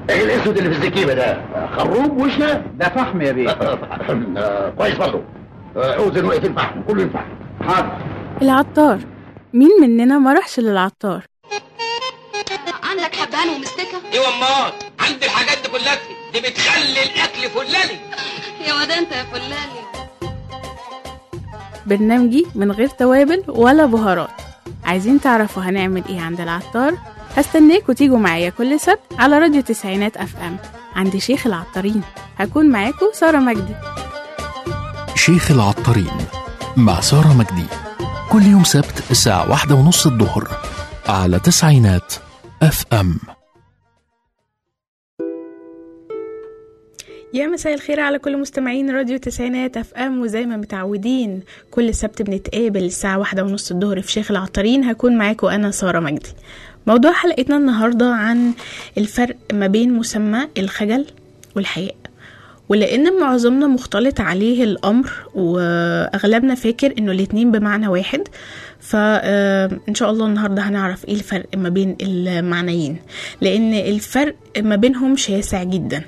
ايه الاسود اللي في الزكيبه ده خروب وشنا ده فحم يا بيه آه، كويس برضه آه، اوزن وقت الفحم كله ينفع حاضر العطار مين مننا ما راحش للعطار عندك حبهان ومستكة ايوه امال عندي الحاجات دي كلها دي بتخلي الاكل فلالي يا واد انت يا فلالي برنامجي من غير توابل ولا بهارات عايزين تعرفوا هنعمل ايه عند العطار هستناكوا تيجوا معايا كل سبت على راديو تسعينات اف ام عند شيخ العطارين هكون معاكوا سارة مجدي شيخ العطارين مع سارة مجدي كل يوم سبت الساعة واحدة ونص الظهر على تسعينات اف ام يا مساء الخير على كل مستمعين راديو تسعينات اف ام وزي ما متعودين كل سبت بنتقابل الساعة واحدة ونص الظهر في شيخ العطارين هكون معاكم أنا سارة مجدي موضوع حلقتنا النهاردة عن الفرق ما بين مسمى الخجل والحياء ولأن معظمنا مختلط عليه الأمر وأغلبنا فاكر إنه الاتنين بمعنى واحد فإن شاء الله النهاردة هنعرف إيه الفرق ما بين المعنيين لأن الفرق ما بينهم شاسع جدا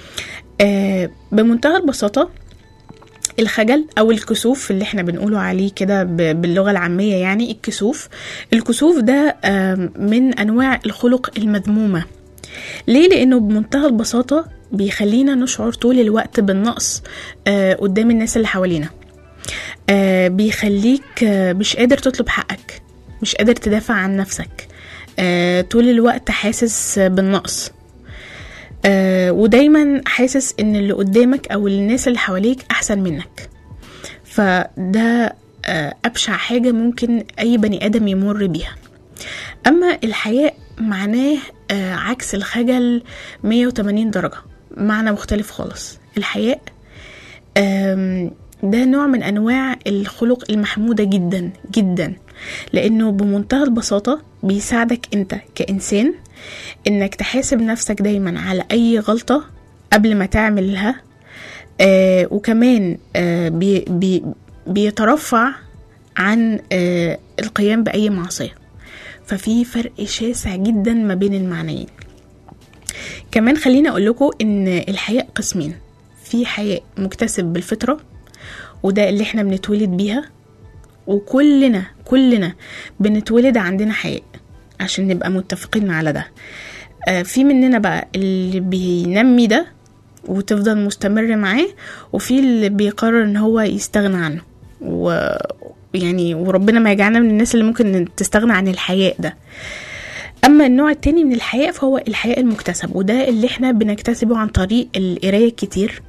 آه، بمنتهى البساطة الخجل او الكسوف اللي احنا بنقوله عليه كده ب- باللغه العاميه يعني الكسوف الكسوف ده آم، من انواع الخلق المذمومه ليه لانه بمنتهى البساطه بيخلينا نشعر طول الوقت بالنقص آه، قدام الناس اللي حوالينا آه، بيخليك آه، مش قادر تطلب حقك مش قادر تدافع عن نفسك آه، طول الوقت حاسس بالنقص آه، ودايما حاسس ان اللي قدامك او الناس اللي حواليك احسن منك فده آه، ابشع حاجة ممكن اي بني ادم يمر بيها اما الحياء معناه آه، عكس الخجل 180 درجة معنى مختلف خالص الحياء آم، ده نوع من انواع الخلق المحمودة جدا جدا لانه بمنتهى البساطة بيساعدك انت كانسان انك تحاسب نفسك دايما على اي غلطة قبل ما تعملها آه وكمان آه بي بي بيترفع عن آه القيام بأي معصية ففي فرق شاسع جدا ما بين المعنيين كمان خليني أقول لكم إن الحياء قسمين في حياء مكتسب بالفطرة وده اللي احنا بنتولد بيها وكلنا كلنا بنتولد عندنا حياء عشان نبقى متفقين على ده آه، في مننا بقى اللي بينمي ده وتفضل مستمر معاه وفي اللي بيقرر ان هو يستغنى عنه و يعني وربنا ما يجعلنا من الناس اللي ممكن تستغنى عن الحياء ده اما النوع التاني من الحياء فهو الحياء المكتسب وده اللي احنا بنكتسبه عن طريق القرايه الكتير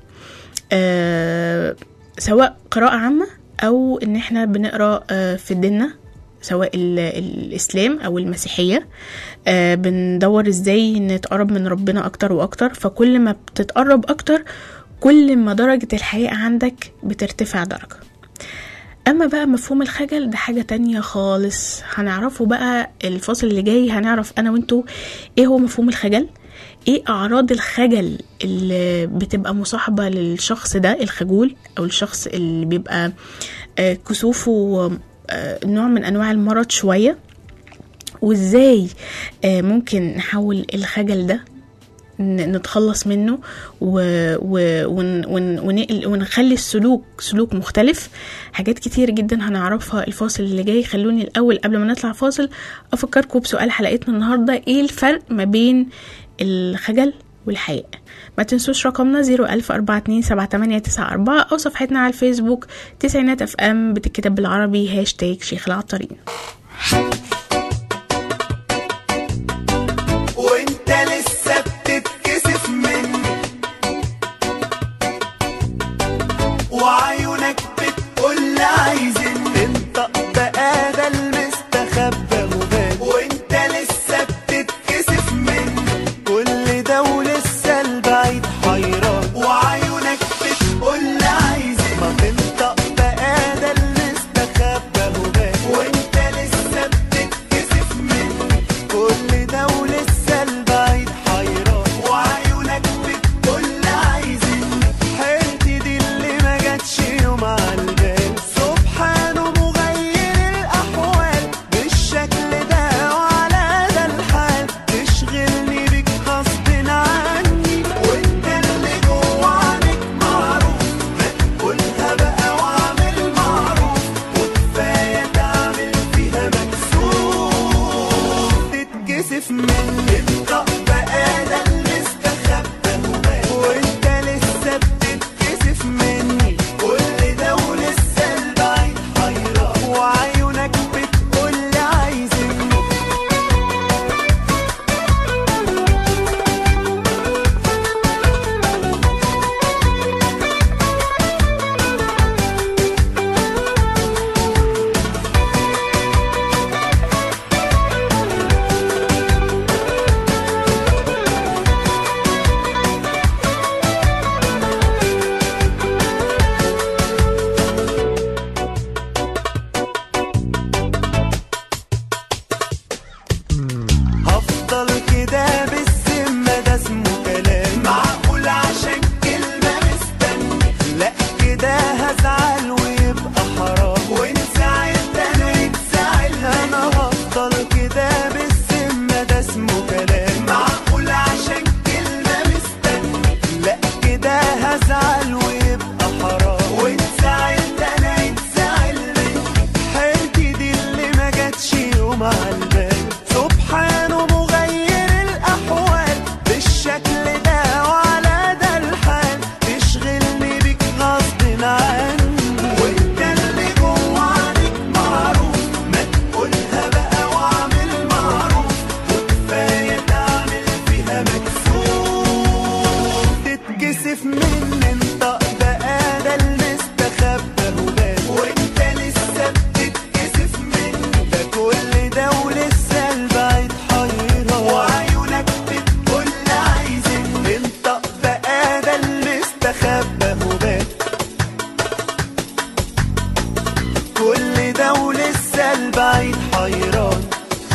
آه سواء قراءه عامه او ان احنا بنقرا آه في ديننا سواء ال- الاسلام او المسيحيه آه بندور ازاي نتقرب من ربنا اكتر واكتر فكل ما بتتقرب اكتر كل ما درجه الحياء عندك بترتفع درجه اما بقى مفهوم الخجل ده حاجة تانية خالص هنعرفه بقى الفاصل اللي جاي هنعرف انا وانتو ايه هو مفهوم الخجل ايه اعراض الخجل اللي بتبقى مصاحبة للشخص ده الخجول او الشخص اللي بيبقى آه، كسوفه آه، نوع من انواع المرض شوية وازاي آه، ممكن نحول الخجل ده ن- نتخلص منه و... و... ون... ون... ونقل... ونخلي السلوك سلوك مختلف حاجات كتير جدا هنعرفها الفاصل اللي جاي خلوني الأول قبل ما نطلع فاصل أفكركم بسؤال حلقتنا النهاردة إيه الفرق ما بين الخجل والحياء ما تنسوش رقمنا 010427894 أو صفحتنا على الفيسبوك تسعينات اف ام بتتكتب بالعربي هاشتاج شيخ العطارين وانت لسه بتتكسف مني وعيونك بتقول عايزين انطق بقى ده المستخبى مبان وانت لسه بتتكسف مني كل ده ولسه البعيد حيران وعيونك بتقول عايزين ما تنطق بقى ده المستخبى مبان وانت لسه تتكسف مني انطق بقى ده المستخبى وانت لسه بتتكسف مني كل ده ولسه البعيد حيران وعيونك بتقول لي عايزني هفضل كده بالذمة ده اسمه كلام معقول عشان كلمة مستني لا كده هزعل ويبقى حرام وان زعلت انا يتزعل انا هفضل كده بالذمة ده اسمه كلام معقول عشان كلمة مستني لا كده هزعل ويبقى حرام وان زعلت انا يتزعل مني حيرتي دي اللي ما جاتش يوم على البال سبحانه مغير الأحوال بالشكل ده وعلى ده الحال تشغلني بيك غصب عني وانت اللي جوه عليك معروف ما تقولها بقى واعمل معروف وكفاية تعمل فيها مكسوف تتكسف مني انت بقى ده المستخبى هبال وانت لسه بتتكسف مني ده كل ده ولسه البعيد حيران وعيونك بتقول لي عايزني انت بقى ده المستخبى هبال كل ده ولسه البعيد حيران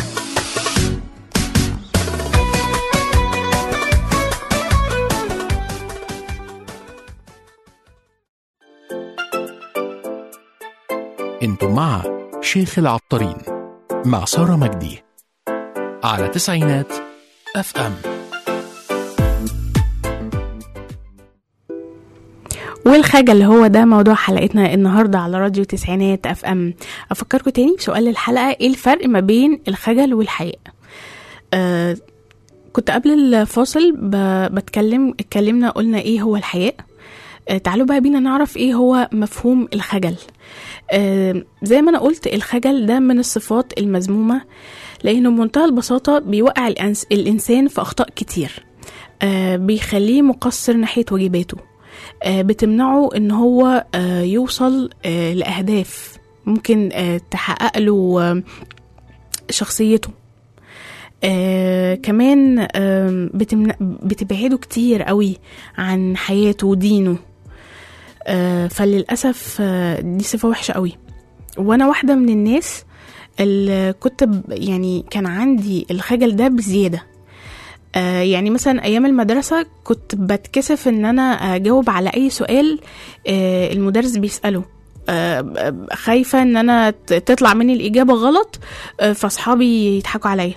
انتم مع شيخ العطارين مع سارة مجدي على تسعينات اف ام والخجل هو ده موضوع حلقتنا النهارده على راديو تسعينات اف ام افكركم تاني بسؤال الحلقه ايه الفرق ما بين الخجل والحياء آه كنت قبل الفاصل ب- بتكلم اتكلمنا قلنا ايه هو الحياء آه تعالوا بقى بينا نعرف ايه هو مفهوم الخجل آه زي ما انا قلت الخجل ده من الصفات المذمومه لانه بمنتهى البساطه بيوقع الأنس الانسان في اخطاء كتير آه بيخليه مقصر ناحيه واجباته آه، بتمنعه ان هو آه، يوصل آه، لاهداف ممكن آه، تحقق له آه، شخصيته آه كمان آه بتمنع بتبعده كتير قوي عن حياته ودينه آه فللأسف آه دي صفة وحشة قوي وأنا واحدة من الناس اللي كنت ب- يعني كان عندي الخجل ده بزيادة آه، يعني مثلا ايام المدرسه كنت بتكسف ان انا اجاوب على اي سؤال آه، المدرس بيساله آه، خايفه ان انا ت- تطلع مني الاجابه غلط آه، فاصحابي يضحكوا عليا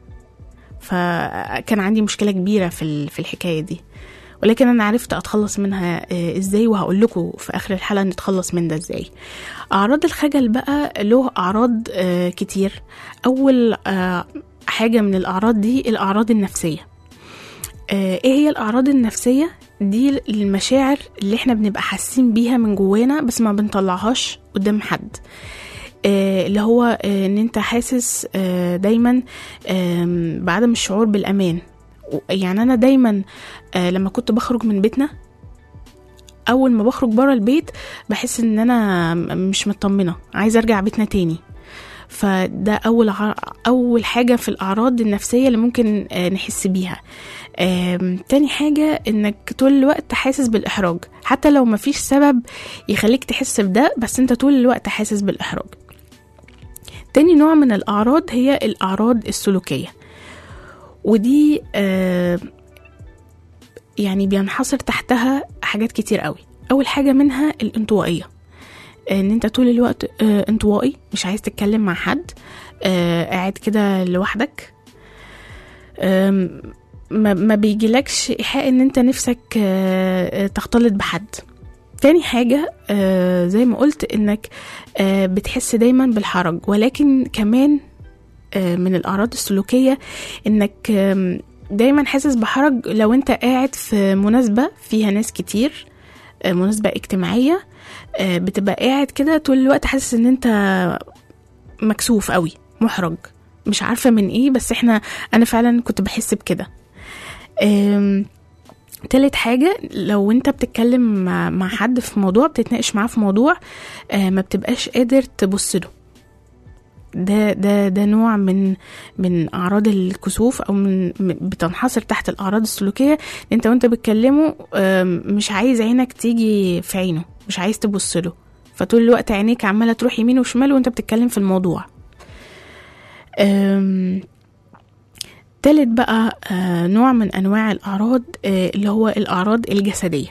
فكان عندي مشكله كبيره في ال- في الحكايه دي ولكن انا عرفت اتخلص منها آه، ازاي وهقول لكم في اخر الحلقه نتخلص من ده ازاي اعراض الخجل بقى له اعراض آه، كتير اول آه، حاجه من الاعراض دي الاعراض النفسيه آه، ايه هي الاعراض النفسيه دي المشاعر اللي احنا بنبقى حاسين بيها من جوانا بس ما بنطلعهاش قدام حد آه، اللي هو آه، ان انت حاسس آه، دايما آم، بعدم الشعور بالامان و- يعني انا دايما آه، لما كنت بخرج من بيتنا اول ما بخرج بره البيت بحس ان انا م- مش مطمنه عايزه ارجع بيتنا تاني فده اول ع- اول حاجه في الاعراض النفسيه اللي ممكن آه، نحس بيها آم، تاني حاجة انك طول الوقت حاسس بالاحراج حتى لو مفيش سبب يخليك تحس بده بس انت طول الوقت حاسس بالاحراج تاني نوع من الاعراض هي الاعراض السلوكية ودي آه، يعني بينحصر تحتها حاجات كتير قوي اول حاجة منها الانطوائية ان انت طول الوقت آه، انطوائي مش عايز تتكلم مع حد آه، قاعد كده لوحدك آم، ما, ما بيجيلكش ايحاء ان انت نفسك آه، آه، تختلط بحد تاني حاجة آه، زي ما قلت انك آه، بتحس دايما بالحرج ولكن كمان آه، من الأعراض السلوكية إنك آم، دايما حاسس بحرج لو أنت قاعد في مناسبة فيها ناس كتير آه، مناسبة اجتماعية آه، بتبقى قاعد كده طول الوقت حاسس إن أنت مكسوف قوي محرج مش عارفة من إيه بس إحنا أنا فعلا كنت بحس بكده آم، تالت حاجة لو انت بتتكلم مع, مع حد في موضوع بتتناقش معاه في موضوع آه ما بتبقاش قادر تبص له ده ده ده نوع من من اعراض الكسوف او من من- بتنحصر تحت الاعراض السلوكيه انت وانت بتكلمه آم، مش عايز عينك تيجي في عينه مش عايز تبص له فطول الوقت عينيك عماله تروح يمين وشمال وانت بتتكلم في الموضوع أم تالت بقى آه، نوع من انواع الاعراض آه، اللي هو الاعراض الجسديه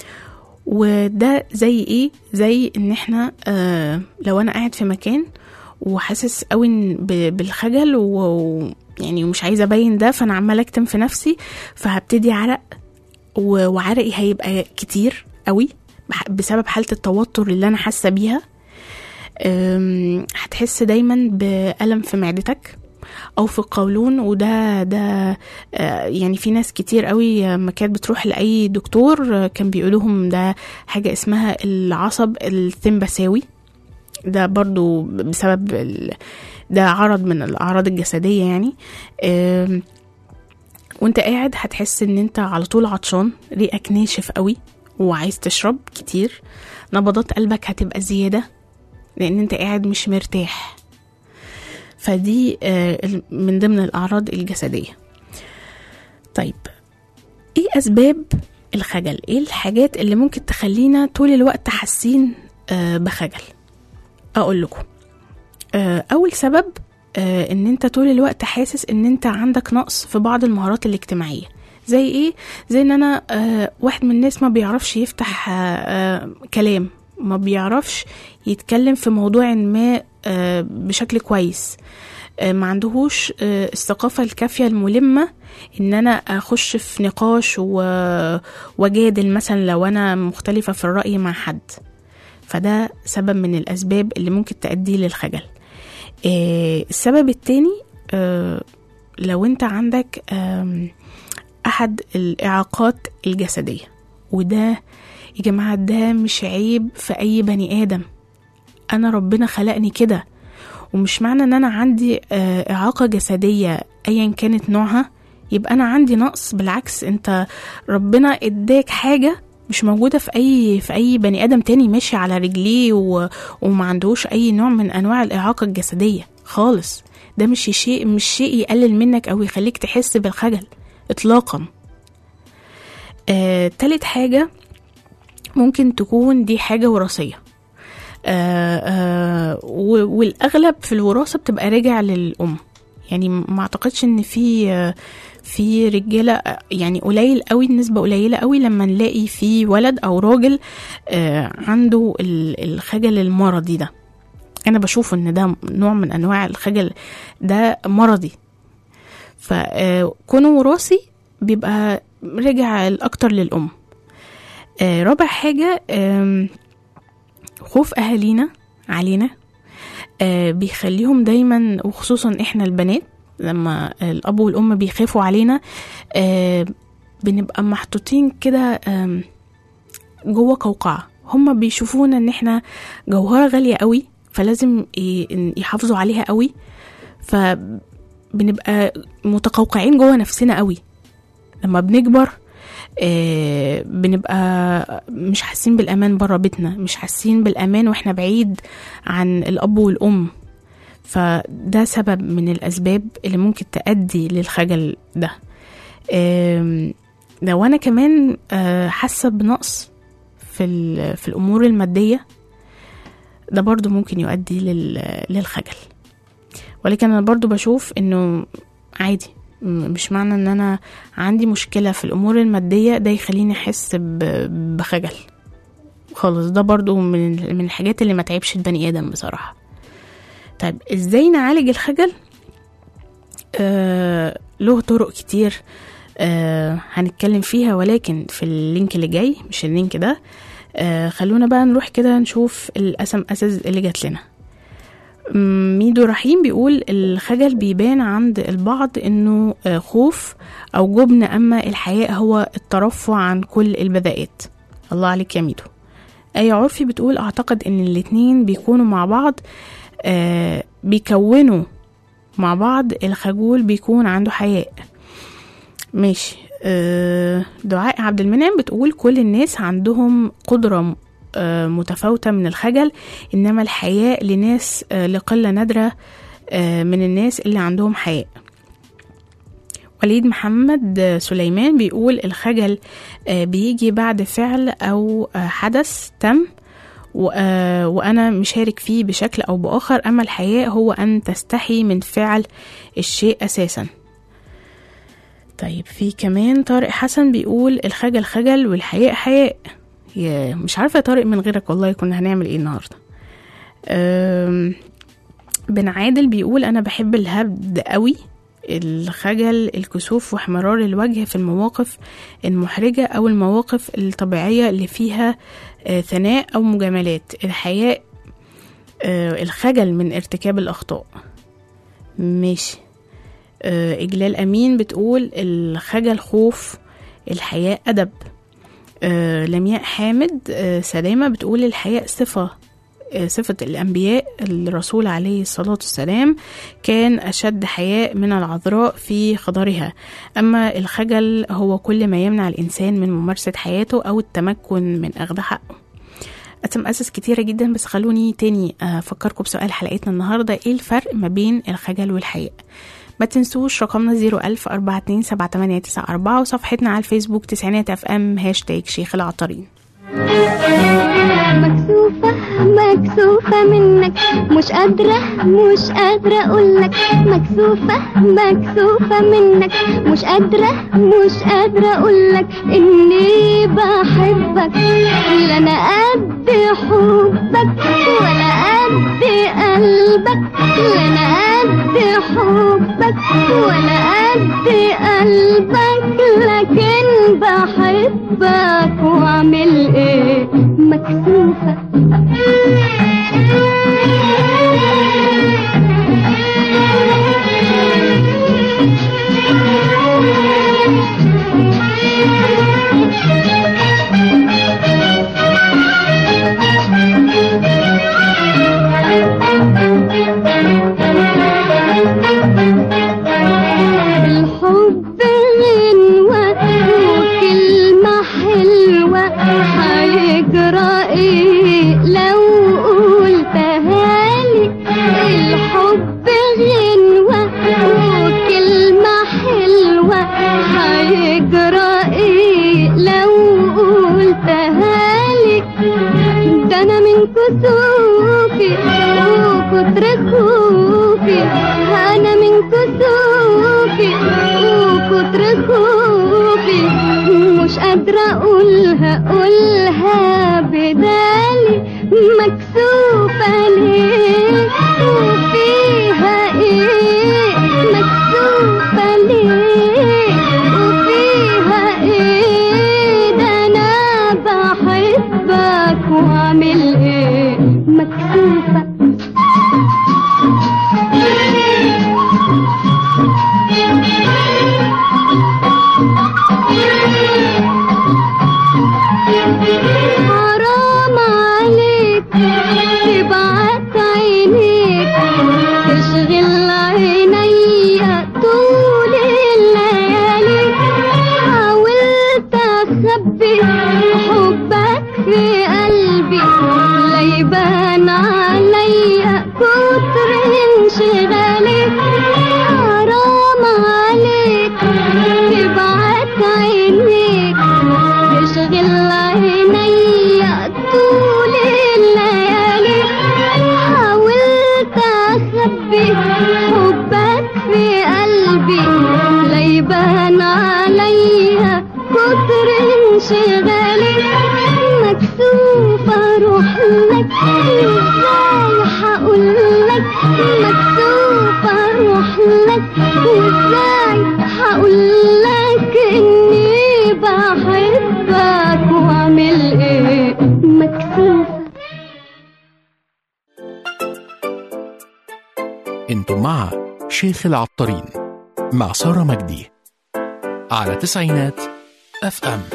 وده زي ايه زي ان احنا آه، لو انا قاعد في مكان وحاسس قوي إن ب- بالخجل و- ويعني ومش عايزه ابين ده فانا عماله اكتم في نفسي فهبتدي عرق و- وعرقي هيبقى كتير قوي بح- بسبب حاله التوتر اللي انا حاسه بيها أم، هتحس دايما بألم في معدتك او في القولون وده ده آه، يعني في ناس كتير قوي لما كانت بتروح لاي دكتور آه، كان بيقولهم ده حاجه اسمها العصب الثمبساوي ده برضو بسبب ال... ده عرض من الاعراض الجسديه يعني آم، وانت قاعد هتحس ان انت على طول عطشان ريقك ناشف قوي وعايز تشرب كتير نبضات قلبك هتبقى زياده لان انت قاعد مش مرتاح فدي آه، ال- من ضمن الاعراض الجسديه طيب ايه اسباب الخجل ايه الحاجات اللي ممكن تخلينا طول الوقت حاسين آه، بخجل اقول لكم آه، اول سبب آه، ان انت طول الوقت حاسس ان انت عندك نقص في بعض المهارات الاجتماعيه زي ايه زي ان انا آه، واحد من الناس ما بيعرفش يفتح آه، آه، كلام ما بيعرفش يتكلم في موضوع ما آه، بشكل كويس آه، ما عندهوش آه، الثقافة الكافية الملمة ان انا اخش في نقاش و- وجادل مثلا لو انا مختلفة في الرأي مع حد فده سبب من الاسباب اللي ممكن تؤدي للخجل آه، السبب التاني آه، لو انت عندك آم، احد الاعاقات الجسدية وده يا جماعة ده مش عيب في اي بني ادم انا ربنا خلقني كده ومش معنى ان انا عندي آه، اعاقة جسدية ايا كانت نوعها يبقى انا عندي نقص بالعكس انت ربنا اداك حاجة مش موجودة في اي في اي بني ادم تاني ماشي على رجليه و... وما عندهوش اي نوع من انواع الاعاقة الجسدية خالص ده مش شيء مش شيء يقلل منك او يخليك تحس بالخجل اطلاقا آه، تالت حاجة ممكن تكون دي حاجة وراثية آه، آه، و- والاغلب في الوراثه بتبقى راجع للام يعني ما اعتقدش ان في آه، في رجاله آه، يعني قليل قوي النسبه قليله قوي لما نلاقي في ولد او راجل آه، عنده ال- الخجل المرضي ده انا بشوف ان ده نوع من انواع الخجل ده مرضي فكونه وراثي بيبقى رجع الاكتر للام آه، رابع حاجه آم، خوف اهالينا علينا آه بيخليهم دايما وخصوصا احنا البنات لما الاب والام بيخافوا علينا آه بنبقى محطوطين كده آم، جوه قوقعه هما بيشوفونا ان احنا جوهره غاليه قوي فلازم ي- يحافظوا عليها قوي فبنبقى متقوقعين جوه نفسنا قوي لما بنكبر آه، بنبقى مش حاسين بالامان بره بيتنا مش حاسين بالامان واحنا بعيد عن الاب والام فده سبب من الاسباب اللي ممكن تؤدي للخجل ده آم، لو انا كمان آه، حاسه بنقص في ال- في الامور الماديه ده برضو ممكن يؤدي لل- للخجل ولكن انا برضو بشوف انه عادي م- مش معنى ان انا عندي مشكله في الامور الماديه ده يخليني احس ب- بخجل خالص ده برضو من من الحاجات اللي ما تعبش البني ادم بصراحه طيب ازاي نعالج الخجل آه له طرق كتير آه هنتكلم فيها ولكن في اللينك اللي جاي مش اللينك ده آه خلونا بقى نروح كده نشوف القسم أساس اللي جات لنا م- ميدو رحيم بيقول الخجل بيبان عند البعض انه آه، خوف او جبن اما الحياء هو الترفع عن كل البذاءات الله عليك يا ميدو آية عرفي بتقول اعتقد ان الاتنين بيكونوا مع بعض آه بيكونوا مع بعض الخجول بيكون عنده حياء ماشي آه دعاء عبد المنعم بتقول كل الناس عندهم قدرة آه متفاوتة من الخجل إنما الحياء لناس آه لقلة نادرة آه من الناس اللي عندهم حياء وليد محمد آه، سليمان بيقول الخجل آه، بيجي بعد فعل أو آه، حدث تم و- آه، وأنا مشارك فيه بشكل أو بآخر أما الحياء هو أن تستحي من فعل الشيء أساسا طيب في كمان طارق حسن بيقول الخجل خجل والحياء حياء يا مش عارفة يا طارق من غيرك والله كنا هنعمل ايه النهاردة أم، بن عادل بيقول أنا بحب الهبد قوي الخجل الكسوف واحمرار الوجه في المواقف المحرجة أو المواقف الطبيعية اللي فيها آه، ثناء أو مجاملات الحياء آه، الخجل من ارتكاب الأخطاء ماشي آه، إجلال أمين بتقول الخجل خوف الحياء أدب آه، لمياء حامد آه، سلامة بتقول الحياء صفة آه، صفة الأنبياء الرسول عليه الصلاة والسلام كان أشد حياء من العذراء في خضرها أما الخجل هو كل ما يمنع الإنسان من ممارسة حياته أو التمكن من أخذ حقه أتم أسس كتيرة جدا بس خلوني تاني أفكركم بسؤال حلقتنا النهاردة إيه الفرق ما بين الخجل والحياء ما تنسوش رقمنا 01000 427 وصفحتنا على الفيسبوك تسعينات اف ام هاشتاج شيخ العطارين مكسوفة مكسوفة منك مش قادرة مش قادرة أقولك مكسوفة مكسوفة منك مش قادرة مش قادرة أقولك إني بحبك لا أنا قد حبك ولا قد قلبك لا أنا قد حبك ولا قد قلبك لكن بحبك وأعمل إيه مكسوفة الحب غنوة وكلمة حلوة هيجرى ايه لو قلتها لي الحب غنوة وكلمة حلوة هيجرى ايه لو قلتها لي ده انا من كسوفي وكتر خوفي انا من كسوفي وكتر خوفي مش قادرة اقولها اقولها بدالي مكسوفة ليه وفيها ايه مكسوفة ليه وفيها ايه ده انا بحبك واعمل ايه مكسوفة حرام عليك تبعت عينيك تشغل عينيا طول الليالي حاولت اخبي حبك في قلبي لا يبان عليا كتر انشغالي حرام عليك تبعت عينيك تشغل عينيا طول الليالي حاولت اخبي حبك في قلبي لا يبان عليا كتر انشغالي مكسوفة اروح لك ازاي هقول لك مكسوفة اروح لك وازاي هقول لك اني بحبك واعمل ايه مكسوفة شيخ العطارين مع سارة مجدي على تسعينات اف ام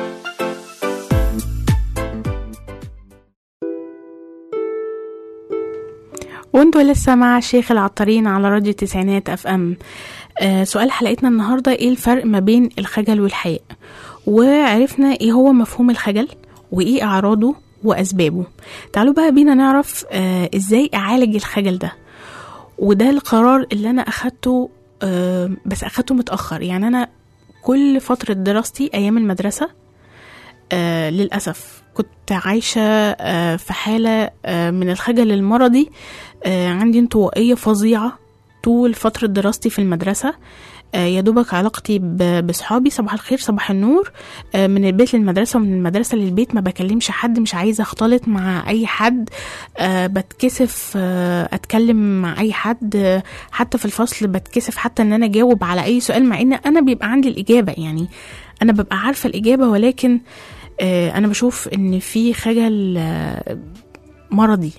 وانتوا لسه مع شيخ العطارين على راديو تسعينات اف ام آه سؤال حلقتنا النهارده ايه الفرق ما بين الخجل والحياء وعرفنا ايه هو مفهوم الخجل وايه اعراضه واسبابه تعالوا بقى بينا نعرف آه ازاي اعالج الخجل ده وده القرار اللي انا اخدته آه بس اخدته متاخر يعني انا كل فتره دراستي ايام المدرسه آه للاسف كنت عايشه آه في حاله آه من الخجل المرضي آه عندي انطوائيه فظيعه طول فتره دراستي في المدرسه آه يا دوبك علاقتي ب- بصحابي صباح الخير صباح النور آه من البيت للمدرسه ومن المدرسه للبيت ما بكلمش حد مش عايزه اختلط مع اي حد آه بتكسف آه اتكلم مع اي حد آه حتى في الفصل بتكسف حتى ان انا اجاوب على اي سؤال مع ان انا بيبقى عندي الاجابه يعني انا ببقى عارفه الاجابه ولكن آه انا بشوف ان في خجل آه مرضي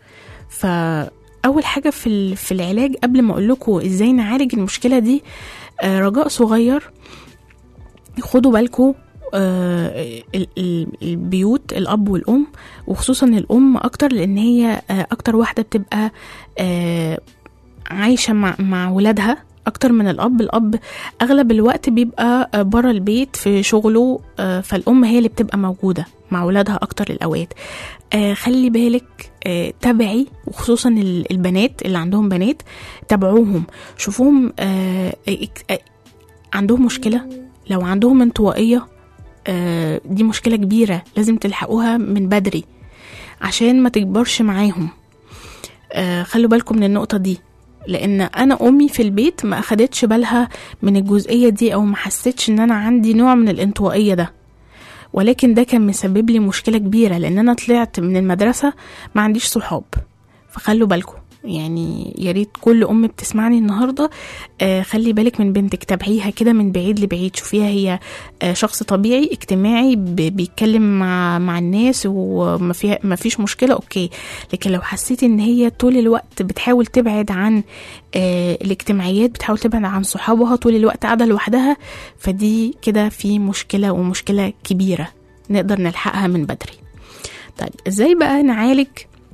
فاول حاجه في ال- في العلاج قبل ما اقول لكم ازاي نعالج المشكله دي آه، رجاء صغير خدوا بالكم آه، ال- ال- البيوت الاب والام وخصوصا الام اكتر لان هي آه، اكتر واحده بتبقى آه، عايشه مع مع ولادها اكتر من الاب الاب اغلب الوقت بيبقى بره البيت في شغله آه، فالام هي اللي بتبقى موجوده مع ولادها اكتر الاوقات آه، خلي بالك آه، تابعي وخصوصا ال- البنات اللي عندهم بنات تابعوهم شوفوهم آه، اك- آه، عندهم مشكله لو عندهم انطوائيه آه، دي مشكله كبيره لازم تلحقوها من بدري عشان ما تكبرش معاهم آه، خلوا بالكم من النقطه دي لان انا امي في البيت ما اخدتش بالها من الجزئيه دي او ما حسيتش ان انا عندي نوع من الانطوائيه ده ولكن ده كان مسبب لي مشكله كبيره لان انا طلعت من المدرسه ما عنديش صحاب فخلوا بالكم يعني يا ريت كل ام بتسمعني النهارده آه خلي بالك من بنتك تابعيها كده من بعيد لبعيد شوفيها هي آه شخص طبيعي اجتماعي ب- بيتكلم مع مع الناس وما فيها ما فيش مشكله اوكي لكن لو حسيتي ان هي طول الوقت بتحاول تبعد عن آه الاجتماعيات بتحاول تبعد عن صحابها طول الوقت قاعده لوحدها فدي كده في مشكله ومشكله كبيره نقدر نلحقها من بدري طيب ازاي بقى نعالج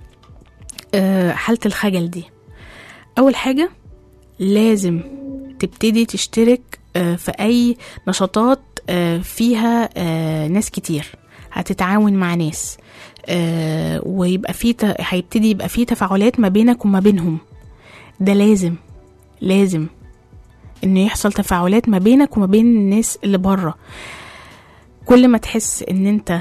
آه، حالة الخجل دي أول حاجة لازم تبتدي تشترك آه، في أي نشاطات آه، فيها آه، ناس كتير هتتعاون مع ناس آه، ويبقى في ت- هيبتدي يبقى في تفاعلات ما بينك وما بينهم ده لازم لازم انه يحصل تفاعلات ما بينك وما بين الناس اللي بره كل ما تحس ان انت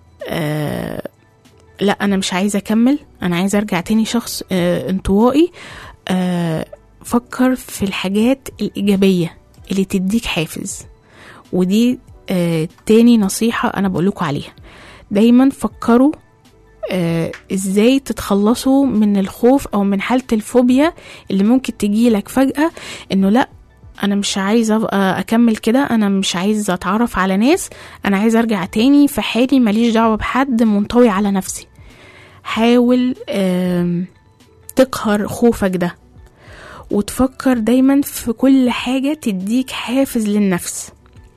آه لا انا مش عايزه اكمل انا عايزه ارجع تاني شخص آه انطوائي آه فكر في الحاجات الايجابيه اللي تديك حافز ودي آه تاني نصيحه انا بقولكوا عليها دايما فكروا آه ازاي تتخلصوا من الخوف او من حاله الفوبيا اللي ممكن تجيلك فجاه انه لا انا مش عايزه ابقى اكمل كده انا مش عايزه اتعرف على ناس انا عايزه ارجع تاني في حالي ماليش دعوه بحد منطوي على نفسي حاول آم، تقهر خوفك ده وتفكر دايما في كل حاجة تديك حافز للنفس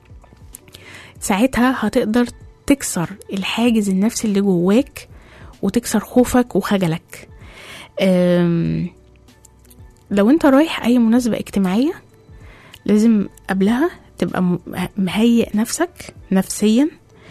ساعتها هتقدر تكسر الحاجز النفسي اللي جواك وتكسر خوفك وخجلك آم، لو انت رايح اي مناسبة اجتماعية لازم قبلها تبقى م- مهيئ نفسك نفسيا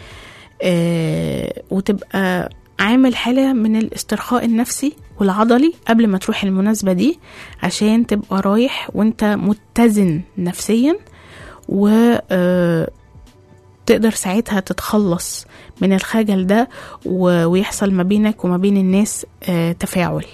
آه، وتبقى عامل حالة من الاسترخاء النفسي والعضلي قبل ما تروح المناسبة دي عشان تبقى رايح وانت متزن نفسيا و آه، تقدر ساعتها تتخلص من الخجل ده و- ويحصل ما بينك وما بين الناس آه، تفاعل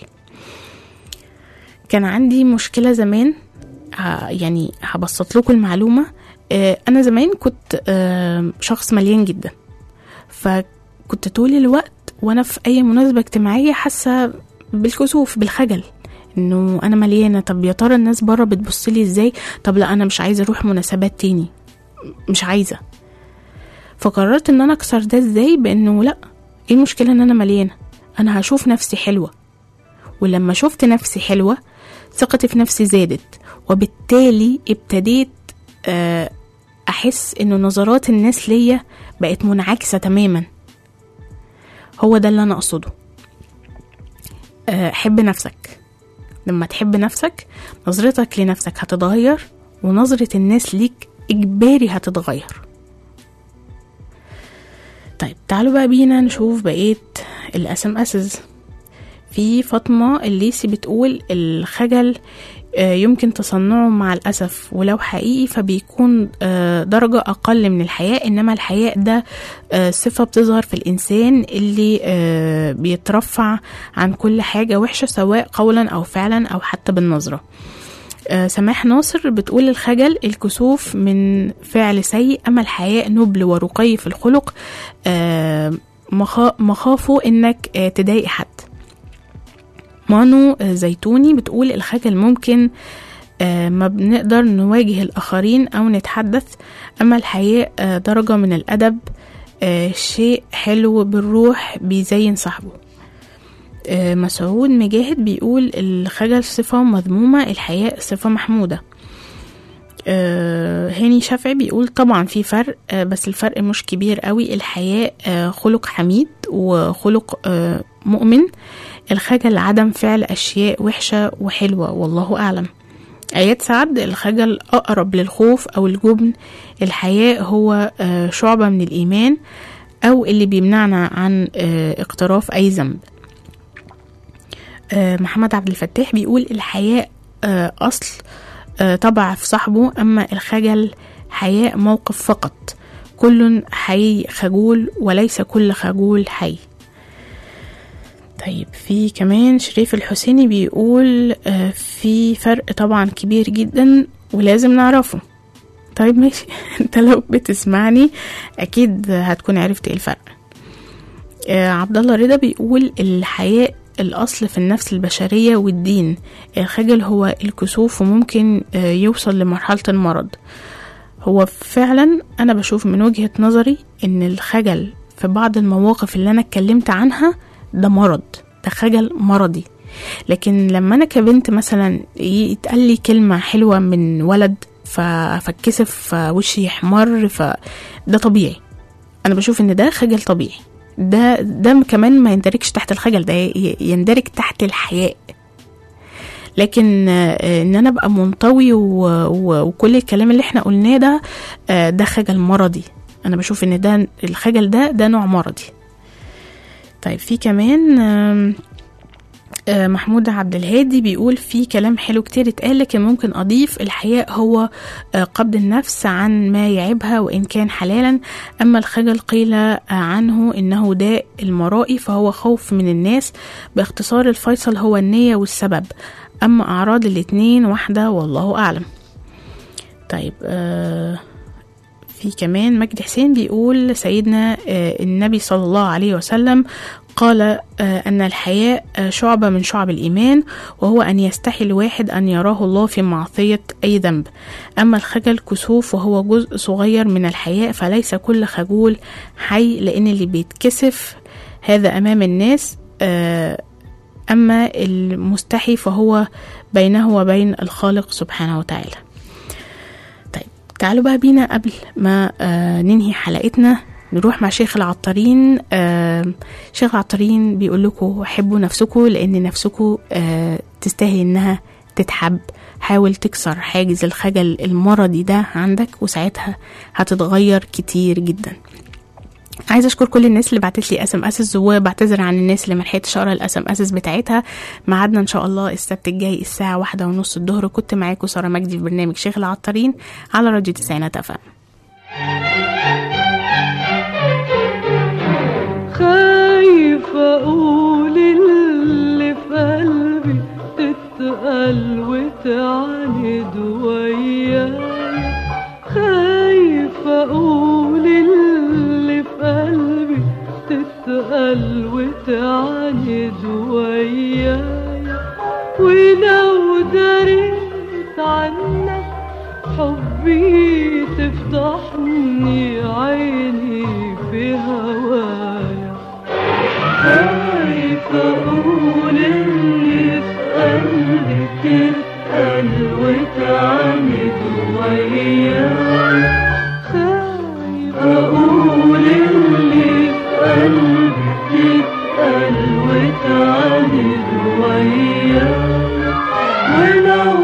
كان عندي مشكلة زمان ه- يعني هبسط لكم المعلومة آه، أنا زمان كنت آه، شخص مليان جدا فكنت طول الوقت وأنا في أي مناسبة اجتماعية حاسة بالكسوف بالخجل انه انا مليانه طب يا ترى الناس بره بتبص لي ازاي طب لا انا مش عايزه اروح مناسبات تاني مش عايزه فقررت ان انا اكسر ده ازاي بانه لا ايه المشكله ان انا مليانه انا هشوف نفسي حلوه ولما شفت نفسي حلوه ثقتي في نفسي زادت وبالتالي ابتديت آه، احس انه نظرات الناس ليا بقت منعكسه تماما هو ده اللي انا اقصده آه، حب نفسك لما تحب نفسك نظرتك لنفسك هتتغير ونظرة الناس ليك إجباري هتتغير طيب تعالوا بقى بينا نشوف بقية الاس ام اسز في فاطمة الليسي بتقول الخجل آه، يمكن تصنعه مع الأسف ولو حقيقي فبيكون آه، درجة أقل من الحياء إنما الحياء ده آه، صفة بتظهر في الإنسان اللي آه، بيترفع عن كل حاجة وحشة سواء قولا أو فعلا أو حتى بالنظرة آه، سماح ناصر بتقول الخجل الكسوف من فعل سيء أما الحياء نبل ورقي في الخلق آه، مخا- مخافه إنك آه، تضايق حد مانو آه، زيتوني بتقول الخجل ممكن آه، ما بنقدر نواجه الآخرين أو نتحدث أما الحياء آه، درجة من الأدب آه، شيء حلو بالروح بيزين صاحبه آه، مسعود مجاهد بيقول الخجل صفة مذمومة الحياء صفة محمودة آه، هاني شافعي بيقول طبعا في فرق آه، بس الفرق مش كبير قوي الحياء آه، خلق حميد وخلق آه، مؤمن الخجل عدم فعل أشياء وحشة وحلوة والله أعلم آيات سعد الخجل أقرب للخوف أو الجبن الحياء هو آه، شعبة من الإيمان أو اللي بيمنعنا عن آه، اقتراف أي ذنب آه، محمد عبد الفتاح بيقول الحياء آه، أصل آه، طبع في صاحبه أما الخجل حياء موقف فقط كل حي خجول وليس كل خجول حي طيب في كمان شريف الحسيني بيقول آه، في فرق طبعا كبير جدا ولازم نعرفه طيب ماشي انت لو بتسمعني اكيد هتكون عرفت ايه الفرق آه، عبد الله رضا بيقول الحياء الأصل في النفس البشرية والدين الخجل هو الكسوف وممكن آه، يوصل لمرحلة المرض هو فعلا أنا بشوف من وجهة نظري إن الخجل في بعض المواقف اللي أنا اتكلمت عنها ده مرض ده خجل مرضي لكن لما أنا كبنت مثلا يتقال لي كلمة حلوة من ولد ف- فاتكسف فوشي يحمر فده طبيعي أنا بشوف إن ده خجل طبيعي ده ده كمان ما يندرجش تحت الخجل ده ي- يندرج تحت الحياء لكن آه، ان انا ابقى منطوي و- و- وكل الكلام اللي احنا قلناه ده آه، ده خجل مرضي انا بشوف ان ده الخجل ده ده نوع مرضي طيب في كمان آم، آه، محمود عبد الهادي بيقول في كلام حلو كتير اتقال لكن ممكن اضيف الحياء هو آه، قبض النفس عن ما يعيبها وان كان حلالا اما الخجل قيل آه، عنه انه داء المرائي فهو خوف من الناس باختصار الفيصل هو النية والسبب اما اعراض الاتنين واحدة والله اعلم طيب آه في كمان مجدي حسين بيقول سيدنا آه، النبي صلى الله عليه وسلم قال آه، أن الحياء آه، شعبة من شعب الإيمان وهو أن يستحي الواحد أن يراه الله في معصية أي ذنب أما الخجل كسوف وهو جزء صغير من الحياء فليس كل خجول حي لأن اللي بيتكسف هذا أمام الناس آه، أما المستحي فهو بينه وبين الخالق سبحانه وتعالى طيب تعالوا بقى بينا قبل ما آه ننهي حلقتنا نروح مع شيخ العطارين آه شيخ العطارين بيقول لكم حبوا نفسكم لان نفسكم آه تستاهل انها تتحب حاول تكسر حاجز الخجل المرضي ده عندك وساعتها هتتغير كتير جدا عايزه اشكر كل الناس اللي بعتت لي اس ام اسس وبعتذر عن الناس اللي ملحقتش اقرا الاس ام اسس بتاعتها ميعادنا ان شاء الله السبت الجاي الساعه واحدة ونص الظهر كنت معاكم ساره مجدي في برنامج شيخ العطارين على راديو تسعينات اف خايف اقول اللي في قلبي تتقل وتعاند وياي خايف اقول اللي في قلبي تتقل وتعاند وياي ولو دريت عنك حبي تفضحني عيني في هوايا خايف اقول اني في قلبي تتقل وتعاني وياك خايف اقول اللي في قلبي يتقل وتعاند وياك ولو